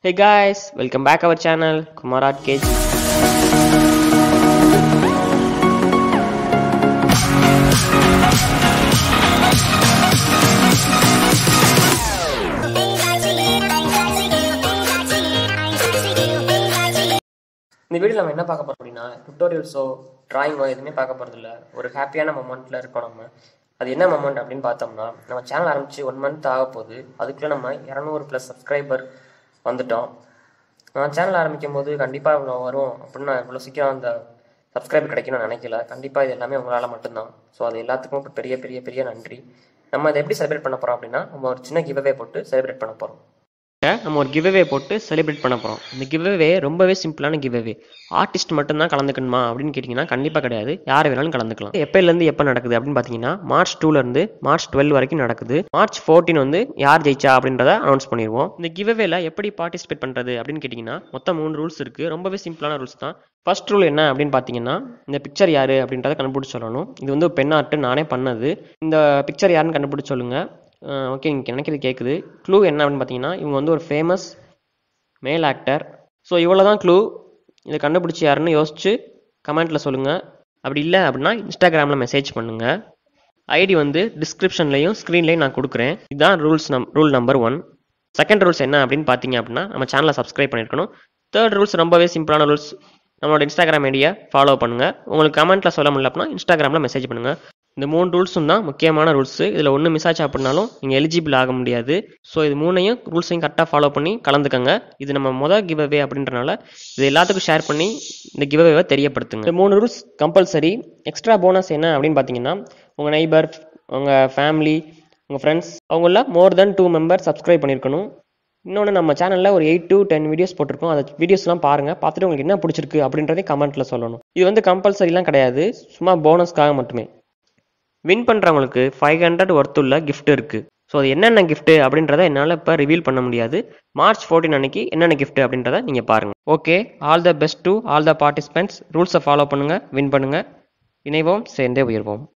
Hey guys, welcome back our channel Kumarat KG. இந்த video நம்ம என்ன பார்க்க போறோம் அப்படின்னா டுட்டோரியல்ஸோ டிராயிங்கோ எதுவுமே பார்க்க போறது இல்ல ஒரு ஹாப்பியான மொமெண்ட்ல இருக்கோம் நம்ம அது என்ன மொமெண்ட் அப்படின்னு பார்த்தோம்னா நம்ம சேனல் ஆரம்பிச்சு ஒன் மந்த் ஆக போகுது அதுக்குள்ள நம்ம இரநூறு ப்ளஸ் சப்ஸ்கிரைபர் வந்துட்டோம் நான் சேனல் ஆரம்பிக்கும் போது கண்டிப்பாக இவ்வளோ வரும் அப்படின்னு நான் இவ்வளோ சீக்கிரம் அந்த சப்ஸ்கிரைபர் கிடைக்கும்னு நான் நினைக்கல கண்டிப்பாக இது எல்லாமே உங்களால் மட்டும்தான் ஸோ அது எல்லாத்துக்கும் இப்ப பெரிய பெரிய பெரிய நன்றி நம்ம இதை எப்படி செலிப்ரேட் பண்ண போகிறோம் அப்படின்னா நம்ம ஒரு சின்ன கிவ்அவே போட்டு செலிப்ரேட் பண்ண போகிறோம் நம்ம ஒரு கிவ்அவே போட்டு செலிப்ரேட் பண்ண போகிறோம் இந்த கிவ்அவே ரொம்பவே சிம்பிளான கிவ்அவே ஆர்டிஸ்ட் மட்டும்தான் கலந்துக்கணுமா அப்படின்னு கேட்டிங்கன்னா கண்டிப்பாக கிடையாது யார் வேணாலும் கலந்துக்கலாம் எப்போலேருந்து எப்போ நடக்குது அப்படின்னு பார்த்தீங்கன்னா மார்ச் டூலேருந்து மார்ச் டுவெல் வரைக்கும் நடக்குது மார்ச் ஃபோர்டீன் வந்து யார் ஜெயிச்சா அப்படின்றத அனௌன்ஸ் பண்ணிடுவோம் இந்த கிவ்அவேல எப்படி பார்ட்டிசிபேட் பண்ணுறது அப்படின்னு கேட்டிங்கன்னா மொத்தம் மூணு ரூல்ஸ் இருக்குது ரொம்பவே சிம்பிளான ரூல்ஸ் தான் ஃபர்ஸ்ட் ரூல் என்ன அப்படின்னு பார்த்தீங்கன்னா இந்த பிக்சர் யார் அப்படின்றத கண்டுபிடிச்சு சொல்லணும் இது வந்து பென் ஆர்ட் நானே பண்ணது இந்த பிக்சர் யாருன்னு கண்டுபிடிச்சு சொல்லுங்கள் ஓகே நீங்கள் நினைக்கிறது கேட்குது க்ளூ என்ன அப்படின்னு பார்த்தீங்கன்னா இவங்க வந்து ஒரு ஃபேமஸ் மேல் ஆக்டர் ஸோ இவ்வளோ தான் க்ளூ இதை கண்டுபிடிச்சி யாருன்னு யோசிச்சு கமெண்ட்டில் சொல்லுங்கள் அப்படி இல்லை அப்படின்னா இன்ஸ்டாகிராமில் மெசேஜ் பண்ணுங்கள் ஐடி வந்து டிஸ்கிரிப்ஷன்லையும் ஸ்க்ரீன்லையும் நான் கொடுக்குறேன் இதுதான் ரூல்ஸ் நம் rule number one second rules என்ன அப்படின்னு பார்த்தீங்க அப்படின்னா நம்ம சேனலை சப்ஸ்கிரைப் பண்ணியிருக்கணும் தேர்ட் ரூல்ஸ் ரொம்பவே சிம்பிளான ரூல்ஸ் நம்மளோட இன்ஸ்டாகிராம் ஐடியை ஃபாலோ பண்ணுங்கள் உங்களுக்கு கமெண்ட்டில் சொல்ல முடியல அப்படின்னா இன்ஸ்டாகிராமில் மெசேஜ் பண்ணுங்கள் இந்த மூணு ரூல்ஸும் தான் முக்கியமான ரூல்ஸு இதில் ஒன்று மிஸ் ஆச்சு அப்படின்னாலும் நீங்கள் எலிஜிபிள் ஆக முடியாது ஸோ இது மூணையும் ரூல்ஸையும் கரெக்டாக ஃபாலோ பண்ணி கலந்துக்கங்க இது நம்ம மொதல் கிவ் அவே அப்படின்றனால இது எல்லாத்துக்கும் ஷேர் பண்ணி இந்த கிவ் அவேவை தெரியப்படுத்துங்க இந்த மூணு ரூல்ஸ் கம்பல்சரி எக்ஸ்ட்ரா போனஸ் என்ன அப்படின்னு பார்த்தீங்கன்னா உங்கள் நெய்பர் உங்கள் ஃபேமிலி உங்கள் ஃப்ரெண்ட்ஸ் அவங்கள more than two member subscribe பண்ணியிருக்கணும் இன்னொன்று நம்ம சேனலில் ஒரு எயிட் டு டென் வீடியோஸ் போட்டிருக்கோம் அந்த வீடியோஸ்லாம் பாருங்கள் பார்த்துட்டு உங்களுக்கு என்ன பிடிச்சிருக்கு அப்படின்றதே கமெண்ட்டில் சொல்லணும் இது வந்து கம்பல்சரிலாம் கிடையாது சும்மா போனஸ்க்காக மட்டுமே வின் பண்ணுறவங்களுக்கு ஃபைவ் ஹண்ட்ரட் ஒர்த்துள்ள gift இருக்குது ஸோ அது என்னென்ன gift அப்படின்றத என்னால் இப்போ ரிவீல் பண்ண முடியாது மார்ச் ஃபோர்டீன் அன்னைக்கு என்னென்ன gift அப்படின்றத நீங்கள் பாருங்கள் okay all the best to all the participants ரூல்ஸை ஃபாலோ பண்ணுங்கள் வின் பண்ணுங்கள் இணைவோம் சேர்ந்தே உயர்வோம்